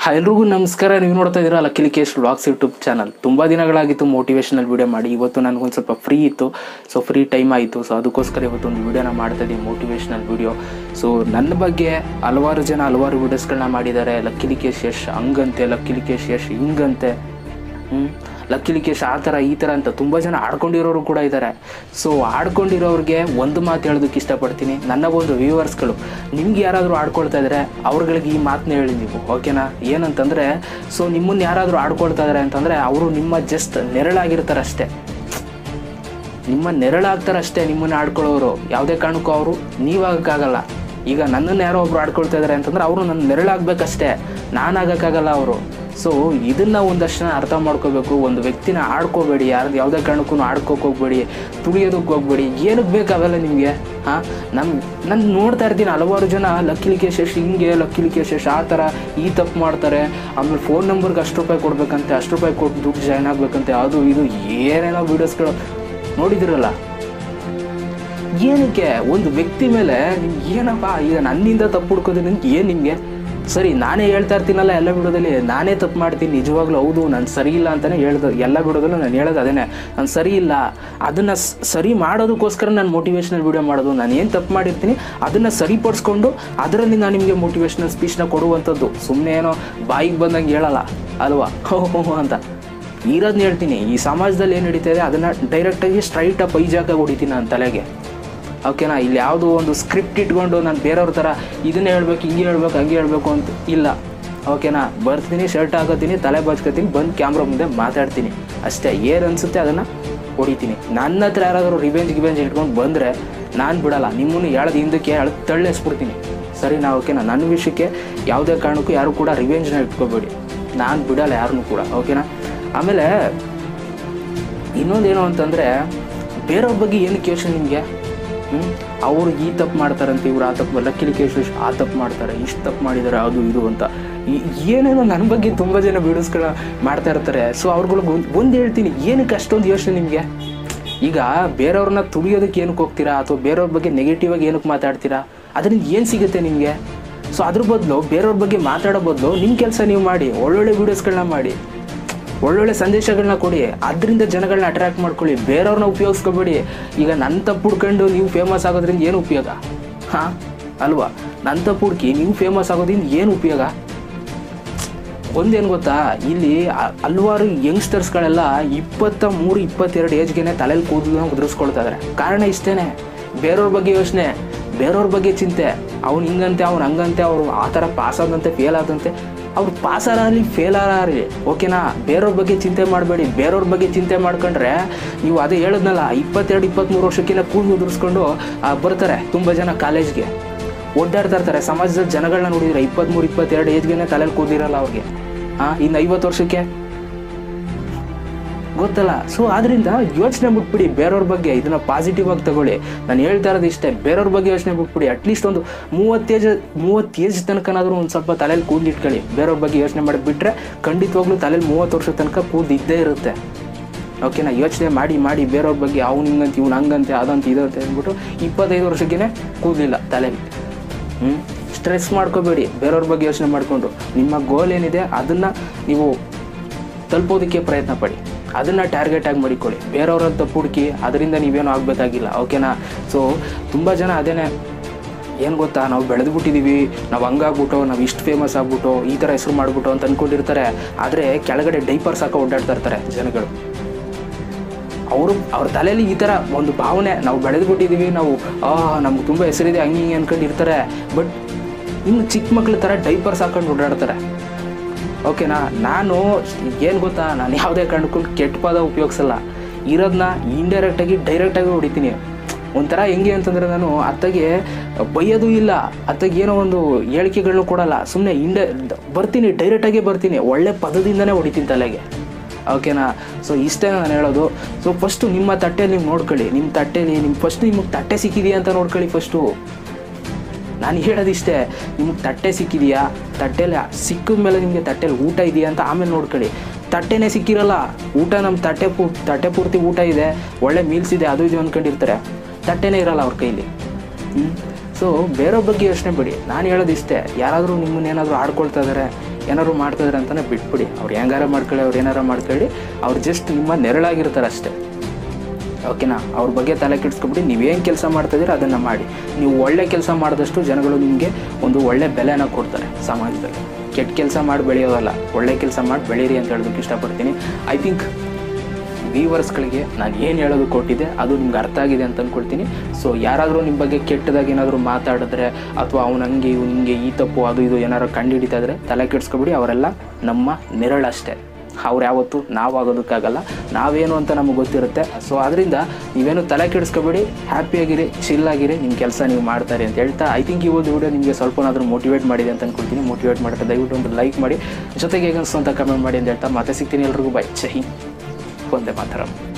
ಎಲ್ರಿಗೂ ನಮಸ್ಕಾರ ನೀವು ನೋಡ್ತಾ ಇದ್ದೀರಾ ಲಕ್ಕಿಲಿ ಕೇಶ್ ವ್ಲಾಗ್ಸ್ ಯೂಟ್ಯೂಬ್ ಚಾನಲ್ ತುಂಬ ದಿನಗಳಾಗಿತ್ತು ಮೋಟಿವೇಶನಲ್ ವಿಡಿಯೋ ಮಾಡಿ ಇವತ್ತು ನನಗೊಂದು ಸ್ವಲ್ಪ ಫ್ರೀ ಇತ್ತು ಸೊ ಫ್ರೀ ಟೈಮ್ ಆಯಿತು ಸೊ ಅದಕ್ಕೋಸ್ಕರ ಇವತ್ತು ಒಂದು ವಿಡಿಯೋನ ಮಾಡ್ತಾ ಇದ್ದೀನಿ ಮೋಟಿವೇಶನಲ್ ವಿಡಿಯೋ ಸೊ ನನ್ನ ಬಗ್ಗೆ ಹಲವಾರು ಜನ ಹಲವಾರು ವಿಡಿಯೋಸ್ಗಳನ್ನ ಮಾಡಿದ್ದಾರೆ ಲಕ್ಕಿಲಿ ಕೇಶ್ ಯಶ್ ಹಂಗಂತೆ ಲಕ್ಕಿಲಿ ಕೇಶ್ ಯಶ್ ಹಿಂಗಂತೆ ಹ್ಞೂ ಲಕ್ಕಿಲಿ ಕೇಶ್ ಆ ಥರ ಈ ಥರ ಅಂತ ತುಂಬ ಜನ ಆಡ್ಕೊಂಡಿರೋರು ಕೂಡ ಇದ್ದಾರೆ ಸೊ ಆಡ್ಕೊಂಡಿರೋರಿಗೆ ಒಂದು ಮಾತು ಹೇಳೋದಕ್ಕೆ ಇಷ್ಟಪಡ್ತೀನಿ ನನ್ನ ಒಂದು ವ್ಯೂವರ್ಸ್ಗಳು ನಿಮ್ಗೆ ಯಾರಾದರೂ ಆಡ್ಕೊಳ್ತಾ ಇದ್ದಾರೆ ಅವ್ರುಗಳಿಗೆ ಈ ಮಾತನ್ನ ಹೇಳಿ ನೀವು ಓಕೆನಾ ಏನಂತಂದರೆ ಸೊ ನಿಮ್ಮನ್ನು ಯಾರಾದರೂ ಆಡ್ಕೊಳ್ತಾ ಇದ್ದಾರೆ ಅಂತಂದರೆ ಅವರು ನಿಮ್ಮ ಜಸ್ಟ್ ನೆರಳಾಗಿರ್ತಾರೆ ಅಷ್ಟೇ ನಿಮ್ಮ ನೆರಳಾಗ್ತಾರಷ್ಟೇ ನಿಮ್ಮನ್ನ ಆಡ್ಕೊಳ್ಳೋರು ಯಾವುದೇ ಕಾರಣಕ್ಕೂ ಅವರು ನೀವಾಗಕ್ಕಾಗಲ್ಲ ಈಗ ನನ್ನನ್ನು ಯಾರೋ ಒಬ್ರು ಆಡ್ಕೊಳ್ತಾ ಇದ್ದಾರೆ ಅಂತಂದ್ರೆ ಅವರು ನನ್ನ ನೆರಳಾಗಬೇಕಷ್ಟೇ ನಾನು ಆಗಕ್ಕಾಗಲ್ಲ ಅವರು ಸೊ ಇದನ್ನು ಒಂದಷ್ಟು ಜನ ಅರ್ಥ ಮಾಡ್ಕೋಬೇಕು ಒಂದು ವ್ಯಕ್ತಿನ ಆಡ್ಕೋಬೇಡಿ ಯಾರು ಯಾವುದೇ ಕಾರಣಕ್ಕೂ ಆಡ್ಕೋಕೆ ಹೋಗ್ಬೇಡಿ ತುಳಿಯೋದಕ್ಕೆ ಹೋಗ್ಬೇಡಿ ಏನಕ್ಕೆ ಬೇಕು ಅವೆಲ್ಲ ನಿಮಗೆ ಹಾಂ ನಮ್ಮ ನಾನು ನೋಡ್ತಾ ಇರ್ತೀನಿ ಹಲವಾರು ಜನ ಲಕ್ಕಿಲಿ ಕೇಶೇಶ್ ಹಿಂಗೆ ಲಕ್ಕಿಲಿ ಕೇಶೇಶ್ ಆ ಥರ ಈ ತಪ್ಪು ಮಾಡ್ತಾರೆ ಆಮೇಲೆ ಫೋನ್ ನಂಬರ್ಗೆ ಅಷ್ಟು ರೂಪಾಯಿ ಕೊಡ್ಬೇಕಂತೆ ಅಷ್ಟು ರೂಪಾಯಿ ಕೊಟ್ಟು ದುಡ್ಡು ಜಾಯ್ನ್ ಆಗಬೇಕಂತೆ ಅದು ಇದು ಏನೇನೋ ವೀಡಿಯೋಸ್ಗಳು ನೋಡಿದಿರಲ್ಲ ಏನಕ್ಕೆ ಒಂದು ವ್ಯಕ್ತಿ ಮೇಲೆ ನಿಮ್ಗೆ ಏನಪ್ಪ ಈಗ ನನ್ನಿಂದ ತಪ್ಪು ಹುಡ್ಕೋದು ನಿಮ್ಗೆ ಏನು ನಿಮಗೆ ಸರಿ ನಾನೇ ಹೇಳ್ತಾ ಇರ್ತೀನಲ್ಲ ಎಲ್ಲ ವಿಡಿಯೋದಲ್ಲಿ ನಾನೇ ತಪ್ಪು ಮಾಡ್ತೀನಿ ನಿಜವಾಗ್ಲೂ ಹೌದು ನಾನು ಸರಿ ಇಲ್ಲ ಅಂತಲೇ ಹೇಳ್ದು ಎಲ್ಲ ವಿಡಿಯೋದಲ್ಲೂ ನಾನು ಹೇಳೋದು ಅದೇನೆ ನಾನು ಸರಿ ಇಲ್ಲ ಅದನ್ನು ಸರಿ ಮಾಡೋದಕ್ಕೋಸ್ಕರ ನಾನು ಮೋಟಿವೇಶ್ನಲ್ ವಿಡಿಯೋ ಮಾಡೋದು ನಾನು ಏನು ತಪ್ಪು ಮಾಡಿರ್ತೀನಿ ಅದನ್ನು ಸರಿಪಡಿಸ್ಕೊಂಡು ಅದರಲ್ಲಿ ನಾನು ನಿಮಗೆ ಮೋಟಿವೇಶ್ನಲ್ ಸ್ಪೀಚ್ನ ಕೊಡುವಂಥದ್ದು ಸುಮ್ಮನೆ ಏನೋ ಬಾಯಿಗೆ ಬಂದಂಗೆ ಹೇಳಲ್ಲ ಅಲ್ವಾ ಹೋ ಹೋ ಹೋ ಅಂತ ಇರೋದನ್ನ ಹೇಳ್ತೀನಿ ಈ ಸಮಾಜದಲ್ಲಿ ಏನು ನಡೀತಾ ಇದೆ ಅದನ್ನು ಡೈರೆಕ್ಟಾಗಿ ಸ್ಟ್ರೈಟ್ ಅಪ್ ಐಜಾಕಾಗಿ ಹೊಡಿತೀನಿ ನಾನು ತಲೆಗೆ ಓಕೆನಾ ಇಲ್ಲಿ ಯಾವುದೋ ಒಂದು ಸ್ಕ್ರಿಪ್ಟ್ ಇಟ್ಕೊಂಡು ನಾನು ಬೇರೆಯವ್ರ ಥರ ಇದನ್ನೇ ಹೇಳ್ಬೇಕು ಹಿಂಗೆ ಹೇಳ್ಬೇಕು ಹಂಗೆ ಹೇಳ್ಬೇಕು ಅಂತ ಇಲ್ಲ ಓಕೆನಾ ಬರ್ತೀನಿ ಶರ್ಟ್ ಹಾಕೋತೀನಿ ತಲೆ ಬಾಚ್ಕೋತೀನಿ ಬಂದು ಕ್ಯಾಮ್ರಾ ಮುಂದೆ ಮಾತಾಡ್ತೀನಿ ಅಷ್ಟೇ ಏನು ಅನಿಸುತ್ತೆ ಅದನ್ನು ಹೊಡಿತೀನಿ ನನ್ನ ಹತ್ರ ಯಾರಾದರೂ ರಿವೆಂಜ್ ಗಿವೆಂಜ್ ಇಟ್ಕೊಂಡು ಬಂದರೆ ನಾನು ಬಿಡಲ್ಲ ನಿಮ್ಮನ್ನು ಎಳ್ದು ಹಿಂದಕ್ಕೆ ಎಳ್ದು ತಳ್ಳಿಸ್ಬಿಡ್ತೀನಿ ಸರಿ ನಾ ಓಕೆನಾ ನನ್ನ ವಿಷಯಕ್ಕೆ ಯಾವುದೇ ಕಾರಣಕ್ಕೂ ಯಾರು ಕೂಡ ರಿವೆಂಜ್ನ ಇಟ್ಕೋಬೇಡಿ ನಾನು ಬಿಡಲ್ಲ ಯಾರನ್ನೂ ಕೂಡ ಓಕೆನಾ ಆಮೇಲೆ ಇನ್ನೊಂದೇನು ಅಂತಂದರೆ ಬೇರೆಯವ್ರ ಬಗ್ಗೆ ಏನಕ್ಕೆ ಯೋಚನೆ ನಿಮಗೆ ಅವರು ಈ ತಪ್ಪು ಮಾಡ್ತಾರಂತೆ ಇವ್ರು ಆ ತಪ್ಪು ಲಕ್ಕಿಲಿ ಕೇಶ್ ಆ ತಪ್ಪು ಮಾಡ್ತಾರೆ ಇಷ್ಟು ತಪ್ಪು ಮಾಡಿದ್ದಾರೆ ಅದು ಇದು ಅಂತ ಈ- ಏನೇನೋ ನನ್ನ ಬಗ್ಗೆ ತುಂಬ ಜನ ವೀಡಿಯೋಸ್ಗಳನ್ನ ಮಾಡ್ತಾ ಇರ್ತಾರೆ ಸೊ ಅವ್ರುಗಳಿಗೆ ಒಂದು ಒಂದು ಹೇಳ್ತೀನಿ ಏನಕ್ಕೆ ಅಷ್ಟೊಂದು ಯೋಚನೆ ನಿಮಗೆ ಈಗ ಬೇರೆಯವ್ರನ್ನ ತುಳಿಯೋದಕ್ಕೆ ಏನಕ್ಕೆ ಹೋಗ್ತೀರಾ ಅಥವಾ ಬೇರೆಯವ್ರ ಬಗ್ಗೆ ನೆಗೆಟಿವ್ ಆಗಿ ಏನಕ್ಕೆ ಮಾತಾಡ್ತೀರಾ ಅದರಿಂದ ಏನು ಸಿಗುತ್ತೆ ನಿಮಗೆ ಸೊ ಅದ್ರ ಬದಲು ಬೇರೆಯವ್ರ ಬಗ್ಗೆ ಮಾತಾಡೋ ಬದಲು ನಿಮ್ಮ ಕೆಲಸ ನೀವು ಮಾಡಿ ಒಳ್ಳೊಳ್ಳೆ ವೀಡಿಯೋಸ್ಗಳನ್ನ ಮಾಡಿ ಒಳ್ಳೊಳ್ಳೆ ಸಂದೇಶಗಳನ್ನ ಕೊಡಿ ಅದರಿಂದ ಜನಗಳನ್ನ ಅಟ್ರಾಕ್ಟ್ ಮಾಡ್ಕೊಳ್ಳಿ ಬೇರೆಯವ್ರನ್ನ ಉಪಯೋಗಿಸ್ಕೋಬೇಡಿ ಈಗ ನನ್ನ ತಪ್ಪು ಹುಡ್ಕೊಂಡು ನೀವು ಫೇಮಸ್ ಆಗೋದ್ರಿಂದ ಏನು ಉಪಯೋಗ ಹಾಂ ಅಲ್ವಾ ನನ್ನ ತಪ್ಪು ಹುಡುಕಿ ನೀವು ಫೇಮಸ್ ಆಗೋದ್ರಿಂದ ಏನು ಉಪಯೋಗ ಒಂದೇನು ಗೊತ್ತಾ ಇಲ್ಲಿ ಹ- ಹಲವಾರು ಯಂಗ್ಸ್ಟರ್ಸ್ಗಳೆಲ್ಲ ಇಪ್ಪತ್ತ ಮೂರು ಇಪ್ಪತ್ತೆರಡು ಏಜ್ಗೆನೆ ತಲೆಯಲ್ಲಿ ಕೂದಲನ್ನ ಉದುರಿಸ್ಕೊಳ್ತಾ ಇದ್ದಾರೆ ಕಾರಣ ಇಷ್ಟೇನೆ ಬೇರೆಯವ್ರ ಬಗ್ಗೆ ಯೋಚನೆ ಬೇರೆಯವ್ರ ಬಗ್ಗೆ ಚಿಂತೆ ಅವ್ನು ಹಿಂಗಂತೆ ಅವ್ನು ಹಂಗಂತೆ ಅವರು ಆ ಥರ ಪಾಸ್ ಆದಂತೆ ಫೇಲ್ ಆದಂತೆ ಅವ್ರು ಪಾಸ್ ಆರಲಿ ಫೇಲ್ ಆರಲಿ ಓಕೆನಾ ಬೇರೆಯವ್ರ ಬಗ್ಗೆ ಚಿಂತೆ ಮಾಡಬೇಡಿ ಬೇರೆಯವ್ರ ಬಗ್ಗೆ ಚಿಂತೆ ಮಾಡ್ಕೊಂಡ್ರೆ ನೀವು ಅದೇ ಹೇಳಿದ್ನಲ್ಲ ಇಪ್ಪತ್ತೆರಡು ಇಪ್ಪತ್ತ್ಮೂರು ವರ್ಷಕ್ಕಿಂತ ಕೂದಲು ಉದುರಿಸ್ಕೊಂಡು ಆ, ಬರ್ತಾರೆ ತುಂಬ ಜನ ಕಾಲೇಜ್ಗೆ ಒಡ್ಡಾಡ್ತಾ ಇರ್ತಾರೆ ಸಮಾಜದಲ್ಲಿ ಜನಗಳನ್ನ ನೋಡಿದ್ರೆ ಇಪ್ಪತ್ತ್ಮೂರು ಇಪ್ಪತ್ತೆರಡು ಏಜ್ಗೆನೆ ತಲೆಯಲ್ಲಿ ಕೂದಿರಲ್ಲ ಅವ್ರಿಗೆ ಹಾಂ ಇನ್ನು ಐವತ್ತು ವರ್ಷಕ್ಕೆ ಗೊತ್ತಲ್ಲ ಸೊ ಆದ್ರಿಂದ ಯೋಚನೆ ಬಿಟ್ಬಿಡಿ ಬೇರೆಯವ್ರ ಬಗ್ಗೆ ಇದನ್ನ ಪಾಸಿಟಿವ್ ಆಗಿ ತಗೊಳ್ಳಿ ನಾನು ಹೇಳ್ತಾ ಇರೋದು ಇಷ್ಟೇ ಬೇರೆಯವ್ರ ಬಗ್ಗೆ ಯೋಚನೆ ಬಿಟ್ಬಿಡಿ ಅಟ್ಲೀಸ್ಟ್ ಒಂದು ಮೂವತ್ತೇಜ್ ಮೂವತ್ತು ಏಜ್ ತನಕನಾದ್ರೂ ಒಂದು ಸ್ವಲ್ಪ ತಲೆಯಲ್ಲಿ ಕೂದಲು ಇಟ್ಕೊಳ್ಳಿ ಬೇರೆಯವ್ರ ಬಗ್ಗೆ ಯೋಚನೆ ಮಾಡಿಬಿಟ್ರೆ ಖಂಡಿತವಾಗ್ಲೂ ತಲೆಯಲ್ಲಿ ಮೂವತ್ತು ವರ್ಷದ ತನಕ ಕೂದಲು ಇದ್ದೇ ಇರುತ್ತೆ ಓಕೆನಾ ಯೋಚನೆ ಮಾಡಿ ಮಾಡಿ ಬೇರೆಯವ್ರ ಬಗ್ಗೆ ಅವ್ನು ಹಿಂಗಂತ ಇವ್ನು ಹಂಗಂತೆ ಅದಂತ ಇದಂತೆ ಅಂದ್ಬಿಟ್ಟು ಇಪ್ಪತ್ತೈದು ವರ್ಷಕ್ಕೇ ಕೂದಲಿಲ್ಲ ತಲೆಯಲ್ಲಿ ಹ್ಞೂ ಸ್ಟ್ರೆಸ್ ಮಾಡ್ಕೋಬೇಡಿ ಬೇರೆಯವ್ರ ಬಗ್ಗೆ ಯೋಚನೆ ಮಾಡಿಕೊಂಡು ನಿಮ್ಮ ಗೋಲ್ ಏನಿದೆ ಅದನ್ನು ನೀವು ತಲುಪೋದಕ್ಕೆ ಪ್ರಯತ್ನ ಪಡಿ ಅದನ್ನು ಟಾರ್ಗೆಟ್ ಆಗಿ ಮಾಡಿಕೊಳ್ಳಿ ಬೇರೆಯವ್ರನ್ನ ತಪ್ಪು ಹುಡುಕಿ ಅದರಿಂದ ನೀವೇನು ಆಗಬೇಕಾಗಿಲ್ಲ ಓಕೆನಾ ಸೊ ತುಂಬ ಜನ ಅದೇನೆ ಏನು ಗೊತ್ತಾ ನಾವು ಬೆಳೆದ್ಬಿಟ್ಟಿದ್ದೀವಿ ನಾವು ಹಂಗಾಗ್ಬಿಟ್ಟು ನಾವು ಇಷ್ಟು ಫೇಮಸ್ ಆಗ್ಬಿಟ್ಟು ಈ ಥರ ಹೆಸರು ಮಾಡಿಬಿಟ್ಟು ಅಂತ ಅಂದ್ಕೊಂಡಿರ್ತಾರೆ ಆದರೆ ಕೆಳಗಡೆ ಡೈಪರ್ಸ್ ಹಾಕೋ ಓಡಾಡ್ತಾ ಇರ್ತಾರೆ ಜನಗಳು ಅವರು ಅವ್ರ ತಲೆಯಲ್ಲಿ ಈ ಥರ ಒಂದು ಭಾವನೆ ನಾವು ಬೆಳೆದ್ಬಿಟ್ಟಿದ್ದೀವಿ ನಾವು ಆ ನಮ್ಗೆ ತುಂಬ ಹೆಸರಿದೆ ಹಂಗೆ ಹಿಂಗೆ ಅನ್ಕೊಂಡು ಇರ್ತಾರೆ ಬಟ್ ಇನ್ನು ಚಿಕ್ಕ ಮಕ್ಳ ಥರ ಡೈಪರ್ಸ್ ಹಾಕೊಂಡು ಓಡಾಡ್ತಾರೆ ಓಕೆನಾ ನಾನು ಏನು ಗೊತ್ತಾ ನಾನು ಯಾವುದೇ ಕಾರಣಕ್ಕೂ ಕೆಟ್ಟ ಪದ ಉಪಯೋಗಿಸಲ್ಲ ಇರೋದನ್ನ ಇಂಡೈರೆಕ್ಟಾಗಿ ಡೈರೆಕ್ಟಾಗಿ ಹೊಡಿತೀನಿ ಒಂಥರ ಹೆಂಗೆ ಅಂತಂದರೆ ನಾನು ಅತ್ತಗೆ ಬೈಯೋದು ಇಲ್ಲ ಅತ್ತಗೆ ಏನೋ ಒಂದು ಹೇಳಿಕೆಗಳನ್ನೂ ಕೊಡಲ್ಲ ಸುಮ್ಮನೆ ಇಂಡೆ ಬರ್ತೀನಿ ಡೈರೆಕ್ಟಾಗಿ ಬರ್ತೀನಿ ಒಳ್ಳೆ ಪದದಿಂದನೇ ಹೊಡಿತೀನಿ ತಲೆಗೆ ಓಕೆನಾ ಸೊ ಇಷ್ಟೇ ನಾನು ಹೇಳೋದು ಸೊ ಫಸ್ಟು ನಿಮ್ಮ ತಟ್ಟೆಯಲ್ಲಿ ನೀವು ನೋಡ್ಕೊಳ್ಳಿ ನಿಮ್ಮ ತಟ್ಟೆಲಿ ನಿಮ್ಮ ಫಸ್ಟ್ ನಿಮಗೆ ತಟ್ಟೆ ಸಿಕ್ಕಿದೆಯಾ ಅಂತ ನೋಡ್ಕೊಳ್ಳಿ ಫಸ್ಟು ನಾನು ಹೇಳೋದಿಷ್ಟೇ ನಿಮ್ಗೆ ತಟ್ಟೆ ಸಿಕ್ಕಿದೆಯಾ ತಟ್ಟೆಲಿ ಸಿಕ್ಕಿದ ಮೇಲೆ ನಿಮಗೆ ತಟ್ಟೆಲಿ ಊಟ ಇದೆಯಾ ಅಂತ ಆಮೇಲೆ ನೋಡ್ಕೊಳ್ಳಿ ತಟ್ಟೆನೇ ಸಿಕ್ಕಿರಲ್ಲ ಊಟ ನಮ್ಮ ತಟ್ಟೆ ಪೂ ತಟ್ಟೆ ಪೂರ್ತಿ ಊಟ ಇದೆ ಒಳ್ಳೆ ಮೀಲ್ಸ್ ಇದೆ ಅದು ಇದು ಅಂದ್ಕೊಂಡಿರ್ತಾರೆ ತಟ್ಟೆನೇ ಇರಲ್ಲ ಅವ್ರ ಕೈಲಿ ಹ್ಞೂ ಸೊ ಬೇರೆಯವ್ರ ಬಗ್ಗೆ ಯೋಚನೆ ಬಿಡಿ ನಾನು ಹೇಳೋದಿಷ್ಟೇ ಯಾರಾದರೂ ನಿಮ್ಮನ್ನೇನಾದರೂ ಆಡ್ಕೊಳ್ತಾ ಇದ್ದಾರೆ ಏನಾದ್ರು ಮಾಡ್ತಿದ್ರೆ ಅಂತಲೇ ಬಿಟ್ಬಿಡಿ ಅವ್ರು ಹೆಂಗಾರ ಮಾಡ್ಕೊಳ್ಳಿ ಅವ್ರು ಏನಾರ ಮಾಡ್ಕೊಳ್ಳಿ ಅವ್ರು ಜಸ್ಟ್ ನಿಮ್ಮ ನೆರಳಾಗಿರ್ತಾರೆ ಅಷ್ಟೇ ಓಕೆನಾ ಅವ್ರ ಬಗ್ಗೆ ತಲೆ ಕೆಡಿಸ್ಕೊಬಿಡಿ ನೀವೇನು ಕೆಲಸ ಮಾಡ್ತಿದ್ದೀರ ಅದನ್ನು ಮಾಡಿ ನೀವು ಒಳ್ಳೆ ಕೆಲಸ ಮಾಡಿದಷ್ಟು ಜನಗಳು ನಿಮಗೆ ಒಂದು ಒಳ್ಳೆ ಬೆಲೆನ ಕೊಡ್ತಾರೆ ಸಮಾಜದಲ್ಲಿ ಕೆಟ್ಟ ಕೆಲಸ ಮಾಡಿ ಬೆಳೆಯೋದಲ್ಲ ಒಳ್ಳೆ ಕೆಲಸ ಮಾಡಿ ಬೆಳೀರಿ ಅಂತ ಹೇಳೋದಕ್ಕೆ ಇಷ್ಟಪಡ್ತೀನಿ ಐ ಥಿಂಕ್ ವ್ಯೂವರ್ಸ್ಗಳಿಗೆ ನಾನು ಏನು ಹೇಳೋದು ಕೊಟ್ಟಿದ್ದೆ ಅದು ನಿಮ್ಗೆ ಅರ್ಥ ಆಗಿದೆ ಅಂತ ಅಂದ್ಕೊಳ್ತೀನಿ ಸೊ ಯಾರಾದರೂ ನಿಮ್ಮ ಬಗ್ಗೆ ಕೆಟ್ಟದಾಗಿ ಏನಾದರೂ ಮಾತಾಡಿದ್ರೆ ಅಥವಾ ಅವ್ನು ಹಂಗೆ ಇವ್ನು ಹಿಂಗೆ ಈ ತಪ್ಪು ಅದು ಇದು ಏನಾರು ಕಂಡುಹಿಡಿತಾ ಇದ್ರೆ ತಲೆ ಕೆಡಿಸ್ಕೊಬಿಡಿ ಅವರೆಲ್ಲ ನಮ್ಮ ನೆರಳಷ್ಟೇ ಅವ್ರು ಯಾವತ್ತೂ ನಾವು ಆಗೋದಕ್ಕಾಗಲ್ಲ ನಾವೇನು ಅಂತ ನಮಗೆ ಗೊತ್ತಿರುತ್ತೆ ಸೊ ಅದರಿಂದ ನೀವೇನು ತಲೆ ಕೆಡಿಸ್ಕೊಬೇಡಿ ಹ್ಯಾಪಿಯಾಗಿರಿ ಚಿಲ್ಲಾಗಿರಿ ನಿಮ್ಮ ಕೆಲಸ ನೀವು ಮಾಡ್ತಾರೆ ಅಂತ ಹೇಳ್ತಾ ಐ ಥಿಂಕ್ ಈ ಒಂದು ವಿಡಿಯೋ ನಿಮಗೆ ಸ್ವಲ್ಪನಾದರೂ ಮೋಟಿವೇಟ್ ಮಾಡಿದೆ ಅಂತ ಅನ್ಕೊಳ್ತೀನಿ ಮೋಟಿವೇಟ್ ಮಾಡಿದ್ರೆ ದಯವಿಟ್ಟು ಒಂದು ಲೈಕ್ ಮಾಡಿ ಜೊತೆಗೆ ಹೇಗೆ ಅನಿಸ್ತು ಅಂತ ಕಮೆಂಟ್ ಮಾಡಿ ಅಂತ ಹೇಳ್ತಾ ಮತ್ತೆ ಸಿಗ್ತೀನಿ ಎಲ್ರಿಗೂ ಬೈ ಜೈ ಹಿಂದ್ ಒಂದೇ ಮಾತರಂ